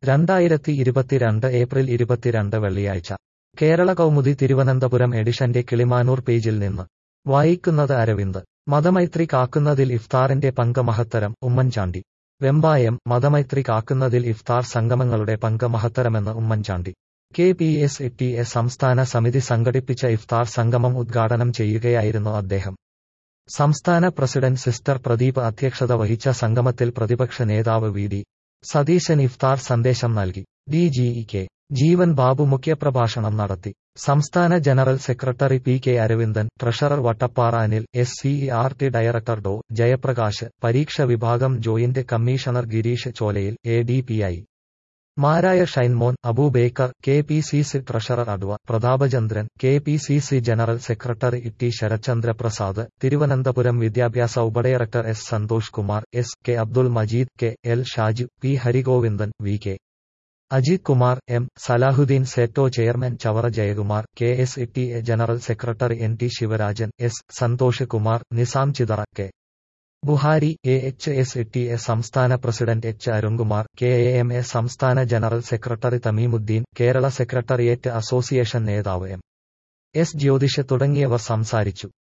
രണ്ടായിരത്തി ഇരുപത്തിരണ്ട് ഏപ്രിൽ ഇരുപത്തിരണ്ട് വെള്ളിയാഴ്ച കേരള കൗമുദി തിരുവനന്തപുരം എഡിഷന്റെ കിളിമാനൂർ പേജിൽ നിന്ന് വായിക്കുന്നത് അരവിന്ദ് മതമൈത്രി കാക്കുന്നതിൽ ഇഫ്താറിന്റെ പങ്ക് മഹത്തരം ഉമ്മൻചാണ്ടി വെമ്പായം മതമൈത്രി കാക്കുന്നതിൽ ഇഫ്താർ സംഗമങ്ങളുടെ പങ്ക് മഹത്തരമെന്ന് Oommen Chandy K P S T A സംസ്ഥാന സമിതി സംഘടിപ്പിച്ച ഇഫ്താർ സംഗമം ഉദ്ഘാടനം ചെയ്യുകയായിരുന്നു അദ്ദേഹം സംസ്ഥാന പ്രസിഡന്റ് സിസ്റ്റർ പ്രദീപ് അധ്യക്ഷത വഹിച്ച സംഗമത്തിൽ പ്രതിപക്ഷ നേതാവ് വി ഡി സതീശൻ ഇഫ്താർ സന്ദേശം നൽകി D G E K Jeevan Babu മുഖ്യപ്രഭാഷണം നടത്തി സംസ്ഥാന general secretary P K Aravindan treasurer Vattappara Anil S C R T director Dr Jayaprakash പരീക്ഷ വിഭാഗം joint commissioner Gireesh Cholayil A D P I മാരായ Shinemon Aboobacker K P C C treasurer Adv Prathapachandran K P C C general secretary T Sarathchandra Prasad Thiruvananthapuram വിദ്യാഭ്യാസ ഉപഡയറക്ടർ S Santhosh Kumar S K Abdul Majeed K L Shaju P Harigovindan V K Ajith Kumar M Salahuddeen SETO chairman Chavara Jayakumar K S T A general secretary N T Sivarajan S Santhosh Kumar Nizam Chithara K Buhari A H S T A സംസ്ഥാന president H Arunkumar K A M A സംസ്ഥാന general secretary Thameemuddeen Kerala secretariat association നേതാവ് M S Jyothish തുടങ്ങിയവർ സംസാരിച്ചു